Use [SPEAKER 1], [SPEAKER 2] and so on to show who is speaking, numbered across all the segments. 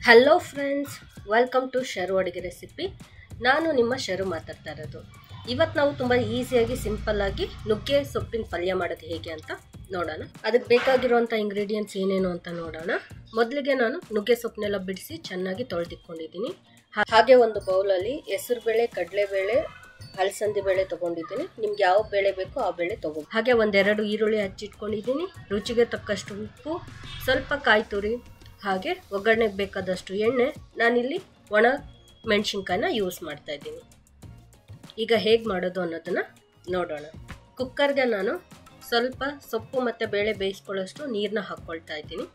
[SPEAKER 1] hello friends welcome to Sharu ಅಡುಗೆ recipe ನಾನು ನಿಮ್ಮ ಶರು ಮಾತಾಡ್ತಾ ಇರೋದು ಇವತ್ತು ನಾವು ತುಂಬ ಈಸಿಯಾಗಿ ಸಿಂಪಲ್ಲಾಗಿ ನುಗ್ಗೆ ಸೊಪ್ಪಿನ ಪಲ್ಯ ಮಾಡೋದು ಹೇಗೆ ಅಂತ ನೋಡೋಣ ಅದಕ್ಕೆ ಬೇಕಾಗಿರುವಂಥ ಇಂಗ್ರೀಡಿಯೆಂಟ್ಸ್ ಏನೇನು ಅಂತ ನೋಡೋಣ ಮೊದಲಿಗೆ ನಾನು ನುಗ್ಗೆ ಸೊಪ್ಪನ್ನೆಲ್ಲ ಬಿಡಿಸಿ ಚೆನ್ನಾಗಿ ತೊಳೆದಿಟ್ಕೊಂಡಿದ್ದೀನಿ ಹಾಗೆ ಒಂದು ಬೌಲಲ್ಲಿ ಹೆಸರುಬೇಳೆ ಕಡಲೆಬೇಳೆ ಅಲಸಂದಿ ಬೇಳೆ ತೊಗೊಂಡಿದ್ದೀನಿ ನಿಮ್ಗೆ ಯಾವ ಬೇಳೆ ಬೇಕೋ ಆ ಬೇಳೆ ತೊಗೊಂಡು ಹಾಗೆ ಒಂದೆರಡು ಈರುಳ್ಳಿ ಹಚ್ಚಿಟ್ಕೊಂಡಿದ್ದೀನಿ ರುಚಿಗೆ ತಕ್ಕಷ್ಟು ಉಪ್ಪು ಸ್ವಲ್ಪ ಕಾಯಿ ತುರಿ ಹಾಗೆ ಒಗ್ಗರಣೆಗೆ ಬೇಕಾದಷ್ಟು ಎಣ್ಣೆ ನಾನಿಲ್ಲಿ ಒಣ ಮೆಣಸಿನ್ಕಾಯಿನ ಯೂಸ್ ಮಾಡ್ತಾ ಇದ್ದೀನಿ ಈಗ ಹೇಗೆ ಮಾಡೋದು ಅನ್ನೋದನ್ನು ನೋಡೋಣ ಕುಕ್ಕರ್ಗೆ ನಾನು ಸ್ವಲ್ಪ ಸೊಪ್ಪು ಮತ್ತು ಬೇಳೆ ಬೇಯಿಸ್ಕೊಳ್ಳೋಷ್ಟು ನೀರನ್ನ ಹಾಕ್ಕೊಳ್ತಾ ಇದ್ದೀನಿ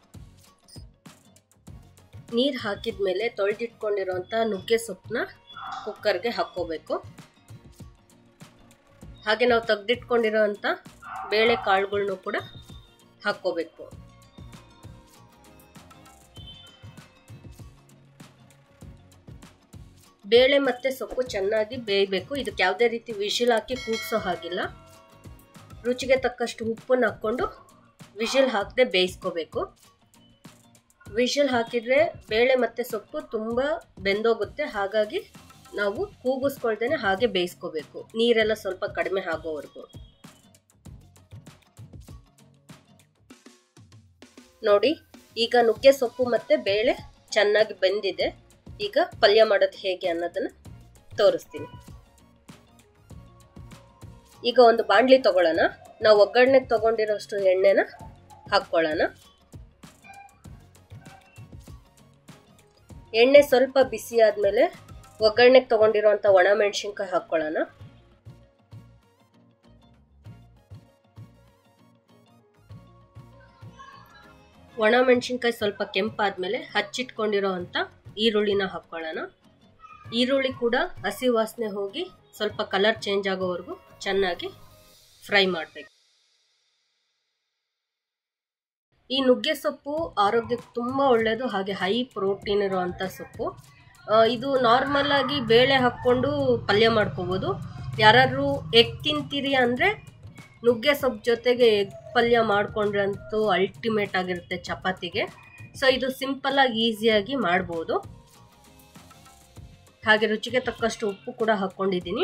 [SPEAKER 1] ನೀರು ಹಾಕಿದ ಮೇಲೆ ತೊಳೆದಿಟ್ಕೊಂಡಿರೋಂಥ ನುಗ್ಗೆ ಸೊಪ್ಪನ್ನ ಕುಕ್ಕರ್ಗೆ ಹಾಕ್ಕೋಬೇಕು ಹಾಗೆ ನಾವು ತೆಗ್ದಿಟ್ಕೊಂಡಿರೋಂಥ ಬೇಳೆ ಕಾಳುಗಳ್ನು ಕೂಡ ಹಾಕ್ಕೋಬೇಕು ಬೇಳೆ ಮತ್ತು ಸೊಪ್ಪು ಚೆನ್ನಾಗಿ ಬೇಯಬೇಕು ಇದಕ್ಕೆ ಯಾವುದೇ ರೀತಿ ವಿಶಿಲ್ ಹಾಕಿ ಕೂಗ್ಸೋ ಹಾಗಿಲ್ಲ ರುಚಿಗೆ ತಕ್ಕಷ್ಟು ಉಪ್ಪನ್ನು ಹಾಕ್ಕೊಂಡು ವಿಶಿಲ್ ಹಾಕದೆ ಬೇಯಿಸ್ಕೋಬೇಕು ವಿಶಿಲ್ ಹಾಕಿದರೆ ಬೇಳೆ ಮತ್ತು ಸೊಪ್ಪು ತುಂಬ ಬೆಂದೋಗುತ್ತೆ ಹಾಗಾಗಿ ನಾವು ಕೂಗಿಸ್ಕೊಳ್ದೇನೆ ಹಾಗೆ ಬೇಯಿಸ್ಕೋಬೇಕು ನೀರೆಲ್ಲ ಸ್ವಲ್ಪ ಕಡಿಮೆ ಆಗೋವರೆಗೂ ನೋಡಿ ಈಗ ನುಗ್ಗೆ ಸೊಪ್ಪು ಮತ್ತು ಬೇಳೆ ಚೆನ್ನಾಗಿ ಬೆಂದಿದೆ ಈಗ ಪಲ್ಯ ಮಾಡೋದು ಹೇಗೆ ಅನ್ನೋದನ್ನ ತೋರಿಸ್ತೀನಿ ಈಗ ಒಂದು ಬಾಣಲಿ ತಗೊಳ್ಳೋಣ ನಾವು ಒಗ್ಗರಣೆಗೆ ತಗೊಂಡಿರೋಷ್ಟು ಎಣ್ಣೆನ ಹಾಕ್ಕೊಳ್ಳೋಣ ಎಣ್ಣೆ ಸ್ವಲ್ಪ ಬಿಸಿ ಆದಮೇಲೆ ಒಗ್ಗರಣೆಗೆ ತಗೊಂಡಿರೋಂಥ ಒಣ ಮೆಣಸಿನ್ಕಾಯಿ ಹಾಕ್ಕೊಳ್ಳೋಣ ಒಣ ಮೆಣಸಿನ್ಕಾಯಿ ಸ್ವಲ್ಪ ಕೆಂಪಾದ್ಮೇಲೆ ಹಚ್ಚಿಟ್ಕೊಂಡಿರೋ ಅಂಥ ಈರುಳ್ಳಿನ ಹಾಕ್ಕೊಳ್ಳೋಣ ಈರುಳ್ಳಿ ಕೂಡ ಹಸಿ ವಾಸನೆ ಹೋಗಿ ಸ್ವಲ್ಪ ಕಲರ್ ಚೇಂಜ್ ಆಗೋವರೆಗೂ ಚೆನ್ನಾಗಿ ಫ್ರೈ ಮಾಡಬೇಕು ಈ ನುಗ್ಗೆ ಸೊಪ್ಪು ಆರೋಗ್ಯಕ್ಕೆ ತುಂಬ ಒಳ್ಳೆಯದು ಹಾಗೆ ಹೈ ಪ್ರೋಟೀನ್ ಇರುವಂಥ ಸೊಪ್ಪು ಇದು ನಾರ್ಮಲ್ ಆಗಿ ಬೇಳೆ ಹಾಕ್ಕೊಂಡು ಪಲ್ಯ ಮಾಡ್ಕೋಬೋದು ಯಾರಾದರೂ ಎಗ್ ತಿಂತೀರಿ ಅಂದರೆ ನುಗ್ಗೆ ಸೊಪ್ಪು ಜೊತೆಗೆ ಎಗ್ ಪಲ್ಯ ಮಾಡ್ಕೊಂಡ್ರಂತೂ ಅಲ್ಟಿಮೇಟ್ ಆಗಿರುತ್ತೆ ಚಪಾತಿಗೆ ಸೊ ಇದು ಸಿಂಪಲ್ಲಾಗಿ ಈಸಿಯಾಗಿ ಮಾಡ್ಬೋದು ಹಾಗೆ ರುಚಿಗೆ ತಕ್ಕಷ್ಟು ಉಪ್ಪು ಕೂಡ ಹಾಕ್ಕೊಂಡಿದ್ದೀನಿ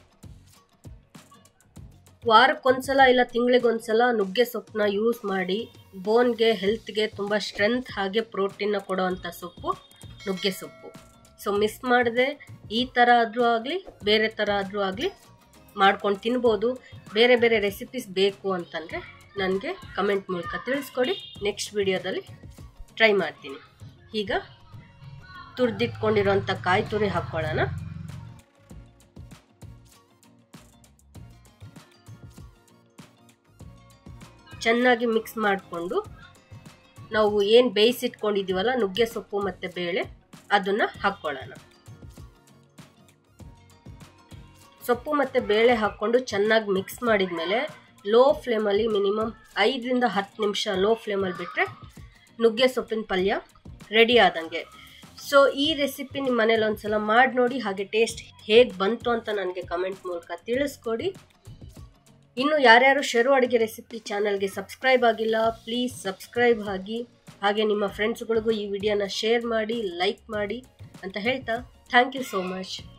[SPEAKER 1] ವಾರಕ್ಕೊಂದ್ಸಲ ಇಲ್ಲ ತಿಂಗಳಿಗೊಂದ್ಸಲ ನುಗ್ಗೆ ಸೊಪ್ಪನ್ನ ಯೂಸ್ ಮಾಡಿ ಬೋನ್ಗೆ ಹೆಲ್ತ್ಗೆ ತುಂಬ ಸ್ಟ್ರೆಂತ್ ಹಾಗೆ ಪ್ರೋಟೀನ್ನ ಕೊಡೋವಂಥ ಸೊಪ್ಪು ನುಗ್ಗೆ ಸೊಪ್ಪು ಸೊ ಮಿಸ್ ಮಾಡದೆ ಈ ಥರ ಆದರೂ ಆಗಲಿ ಬೇರೆ ಥರ ಆದರೂ ಆಗಲಿ ಮಾಡ್ಕೊಂಡು ತಿನ್ಬೋದು ಬೇರೆ ಬೇರೆ ರೆಸಿಪೀಸ್ ಬೇಕು ಅಂತಂದರೆ ನನಗೆ ಕಮೆಂಟ್ ಮೂಲಕ ತಿಳಿಸ್ಕೊಡಿ ನೆಕ್ಸ್ಟ್ ವಿಡಿಯೋದಲ್ಲಿ ಟ್ರೈ ಮಾಡ್ತೀನಿ ಈಗ ತುರಿದಿಟ್ಕೊಂಡಿರೋಂಥ ಕಾಯಿ ತುರಿ ಹಾಕ್ಕೊಳ್ಳೋಣ ಚೆನ್ನಾಗಿ ಮಿಕ್ಸ್ ಮಾಡಿಕೊಂಡು ನಾವು ಏನು ಬೇಯಿಸಿಟ್ಕೊಂಡಿದ್ದೀವಲ್ಲ ನುಗ್ಗೆ ಸೊಪ್ಪು ಮತ್ತು ಬೇಳೆ ಅದನ್ನು ಹಾಕ್ಕೊಳ್ಳೋಣ ಸೊಪ್ಪು ಮತ್ತು ಬೇಳೆ ಹಾಕ್ಕೊಂಡು ಚೆನ್ನಾಗಿ ಮಿಕ್ಸ್ ಮಾಡಿದ ಮೇಲೆ ಲೋ ಫ್ಲೇಮಲ್ಲಿ ಮಿನಿಮಮ್ ಐದರಿಂದ ಹತ್ತು ನಿಮಿಷ ಲೋ ಫ್ಲೇಮಲ್ಲಿ ಬಿಟ್ಟರೆ ನುಗ್ಗೆ ಸೊಪ್ಪಿನ ಪಲ್ಯ ರೆಡಿ ಆದಂಗೆ ಸೊ ಈ ರೆಸಿಪಿ ನಿಮ್ಮ ಮನೇಲಿ ಒಂದ್ಸಲ ಮಾಡಿ ನೋಡಿ ಹಾಗೆ ಟೇಸ್ಟ್ ಹೇಗೆ ಬಂತು ಅಂತ ನನಗೆ ಕಮೆಂಟ್ ಮೂಲಕ ತಿಳಿಸ್ಕೊಡಿ ಇನ್ನು ಯಾರ್ಯಾರು ಶರು ಅಡುಗೆ ರೆಸಿಪಿ ಚಾನಲ್ಗೆ ಸಬ್ಸ್ಕ್ರೈಬ್ ಆಗಿಲ್ಲ ಪ್ಲೀಸ್ ಸಬ್ಸ್ಕ್ರೈಬ್ ಆಗಿ ಹಾಗೆ ನಿಮ್ಮ ಫ್ರೆಂಡ್ಸ್ಗಳಿಗೂ ಈ ವಿಡಿಯೋನ ಶೇರ್ ಮಾಡಿ ಲೈಕ್ ಮಾಡಿ ಅಂತ ಹೇಳ್ತಾ ಥ್ಯಾಂಕ್ ಯು ಸೋ ಮಚ್